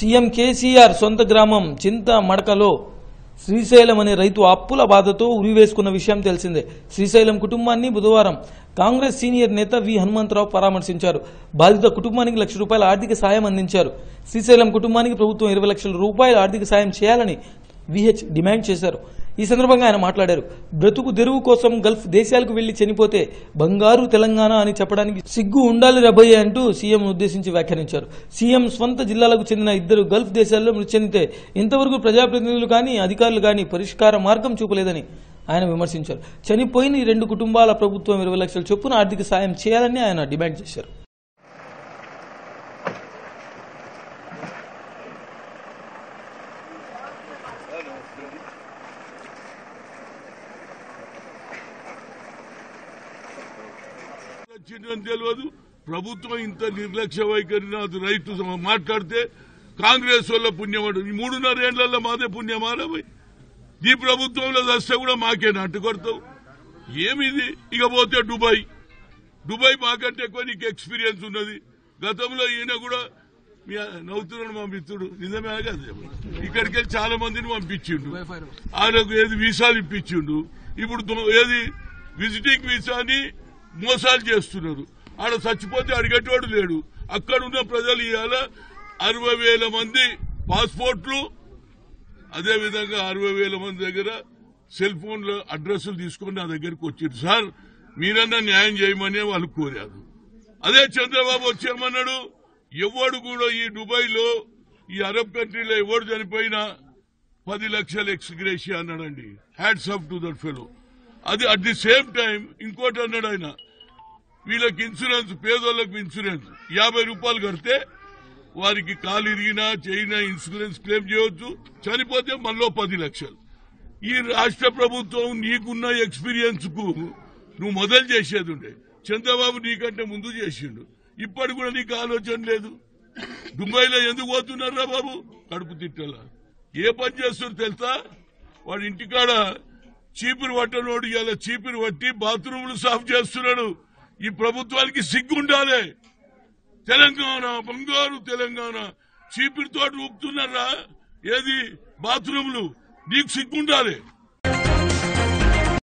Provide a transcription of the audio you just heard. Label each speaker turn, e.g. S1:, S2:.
S1: CM KCR సొంత గ్రామం చింత మడకలో శ్రీశైలం అనే రైతు అప్పుల బాధతో ఉరివేసుకున్న విషయం తెలిసిందే శ్రీశైలం కుటుంబాన్ని బుధవారం కాంగ్రెస్ సీనియర్ నేత వి హనుమంతరావు పరామర్శించారు బాధిత కుటుంబానికి లక్ష రూపాయల ఆర్థిక సాయం అందించారు శ్రీశైలం కుటుంబానికి ప్రభుత్వం ఇరవై లక్షల రూపాయల ఆర్థిక సాయం చేయాలని విహెచ్ డిమాండ్ చేశారు ఈ సందర్భంగా ఆయన మాట్లాడారు బ్రతుకు తెరువు కోసం గల్ఫ్ దేశాలకు వెళ్లి చనిపోతే బంగారు తెలంగాణ అని చెప్పడానికి సిగ్గు ఉండాలి రబోయే అంటూ సీఎం ఉద్దేశించి వ్యాఖ్యానించారు సీఎం స్వంత జిల్లాలకు చెందిన ఇద్దరు గల్ఫ్ దేశాల్లో మృతి చెందితే ఇంతవరకు ప్రజాప్రతినిధులు కానీ అధికారులు కానీ పరిష్కార మార్గం చూపలేదని ఆయన విమర్శించారు చనిపోయిన ఈ రెండు కుటుంబాల ప్రభుత్వం ఇరవై లక్షల చొప్పున ఆర్థిక సాయం చేయాలని ఆయన డిమాండ్ చేశారు
S2: వచ్చిందని తెలియదు ప్రభుత్వం ఇంత నిర్లక్ష్య వైఖరి నాది రైతు సమ- మాట్లాడితే కాంగ్రెస్ వల్ల పుణ్యం అంటారు. ఈ మూడున్నర ఏళ్లలో మాదే పుణ్యమారా పోయి ఈ ప్రభుత్వంలో వస్తే కూడా మాకే నట్టు కొడతావు ఏమిది ఇక పోతే దుబాయ్ దుబాయ్ మాకంటే ఎక్కువ నీకు ఎక్స్పీరియన్స్ ఉన్నది గతంలో ఈయన కూడా మీ నవ్వుతున్నాడు మా మిత్రుడు నిజమే కదా ఇక్కడికి వెళ్ళి చాలా మందిని పంపించిండు ఆయనకు ఏది వీసాలు ఇప్పించిండు ఇప్పుడు దో- ఏది విజిటింగ్ వీసాని మోసాలు చేస్తున్నారు ఆడ చచ్చిపోతే అడిగేటోడు లేడు అక్కడ ఉన్న ప్రజలు ఇవాళ అరవై వేల మంది పాస్పోర్ట్లు అదే విధంగా అరవై వేల మంది దగ్గర సెల్ ఫోన్ల అడ్రస్లు తీసుకొని నా దగ్గరికి వచ్చింది సార్ మీరన్నా న్యాయం చేయమని వాళ్ళు కోరారు అదే చంద్రబాబు వచ్చేమన్నాడు ఎవడు కూడా ఈ దుబాయ్ లో ఈ అరబ్ కంట్రీలో ఎవడు చనిపోయినా పది లక్షల ఎక్స్గ్రేషియా అన్నాడండి hats up to that fellow అది అట్ ది సేమ్ టైం ఇంకోటి అన్నాడు ఆయన వీళ్ళకి ఇన్సూరెన్స్ పేదోళ్ళకి ఇన్సూరెన్స్ యాభై రూపాయలు కడితే వారికి కాలు ఇరిగినా చేయినా ఇన్సూరెన్స్ క్లెయిమ్ చేయొచ్చు చనిపోతే మనలో పది లక్షలు ఈ రాష్ట్ర ప్రభుత్వం నీకున్న ఎక్స్పీరియన్స్ కు నువ్వు మొదలు చేసేది ఉండే చంద్రబాబు నీకంటే ముందు చేసిండు ఇప్పటి కూడా నీకు ఆలోచన లేదు దుబాయ్లో ఎందుకు పోతున్నారా బాబు కడుపు తిట్టలా ఏ పని చేస్తారు తెలుసా వాడి ఇంటికాడ చీపురు పట్టనోడు ఇలా చీపురు పట్టి బాత్రూములు సాఫ్ చేస్తున్నాడు ఈ ప్రభుత్వానికి సిగ్గుండాలి తెలంగాణ బంగారు తెలంగాణ చీపురుతో ఊపుతున్నారా ఏది బాత్రూములు నీకు సిగ్గుండాలి